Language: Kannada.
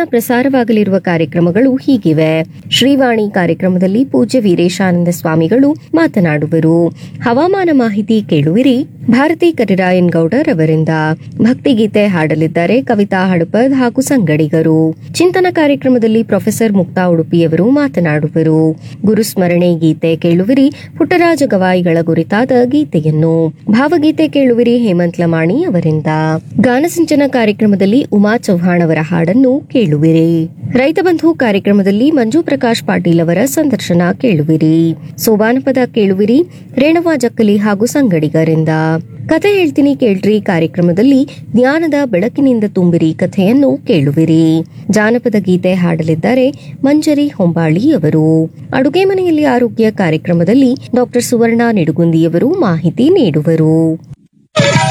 ಪ್ರಸಾರವಾಗಲಿರುವ ಕಾರ್ಯಕ್ರಮಗಳು ಹೀಗಿವೆ ಶ್ರೀವಾಣಿ ಕಾರ್ಯಕ್ರಮದಲ್ಲಿ ಪೂಜ್ಯ ವೀರೇಶಾನಂದ ಸ್ವಾಮಿಗಳು ಮಾತನಾಡುವರು ಹವಾಮಾನ ಮಾಹಿತಿ ಕೇಳುವಿರಿ ಭಾರತಿ ಕರಿರಾಯನ್ ಗೌಡರ್ ಅವರಿಂದ ಭಕ್ತಿಗೀತೆ ಹಾಡಲಿದ್ದಾರೆ ಕವಿತಾ ಹಡಪದ್ ಹಾಗೂ ಸಂಗಡಿಗರು ಚಿಂತನ ಕಾರ್ಯಕ್ರಮದಲ್ಲಿ ಪ್ರೊಫೆಸರ್ ಮುಕ್ತಾ ಉಡುಪಿಯವರು ಮಾತನಾಡುವರು ಗುರುಸ್ಮರಣೆ ಗೀತೆ ಕೇಳುವಿರಿ ಪುಟ್ಟರಾಜ ಗವಾಯಿಗಳ ಕುರಿತಾದ ಗೀತೆಯನ್ನು ಭಾವಗೀತೆ ಕೇಳುವಿರಿ ಹೇಮಂತ್ ಲಮಾಣಿ ಅವರಿಂದ ಗಾನಸಿಂಚನ ಕಾರ್ಯಕ್ರಮದಲ್ಲಿ ಉಮಾ ಚೌಹಾಣ್ ಅವರ ಹಾಡನ್ನು ಕೇಳುವಿರಿ ರೈತ ಬಂಧು ಕಾರ್ಯಕ್ರಮದಲ್ಲಿ ಮಂಜು ಪ್ರಕಾಶ್ ಪಾಟೀಲ್ ಅವರ ಸಂದರ್ಶನ ಕೇಳುವಿರಿ ಸೋಬಾನಪದ ಕೇಳುವಿರಿ ರೇಣವಾ ಜಕ್ಕಲಿ ಹಾಗೂ ಸಂಗಡಿಗರಿಂದ ಕಥೆ ಹೇಳ್ತೀನಿ ಕೇಳ್ರಿ ಕಾರ್ಯಕ್ರಮದಲ್ಲಿ ಜ್ಞಾನದ ಬೆಳಕಿನಿಂದ ತುಂಬಿರಿ ಕಥೆಯನ್ನು ಕೇಳುವಿರಿ ಜಾನಪದ ಗೀತೆ ಹಾಡಲಿದ್ದಾರೆ ಮಂಜರಿ ಹೊಂಬಾಳಿ ಅವರು ಅಡುಗೆ ಮನೆಯಲ್ಲಿ ಆರೋಗ್ಯ ಕಾರ್ಯಕ್ರಮದಲ್ಲಿ ಡಾಕ್ಟರ್ ಸುವರ್ಣ ನಿಡುಗುಂದಿಯವರು ಮಾಹಿತಿ ನೀಡುವರು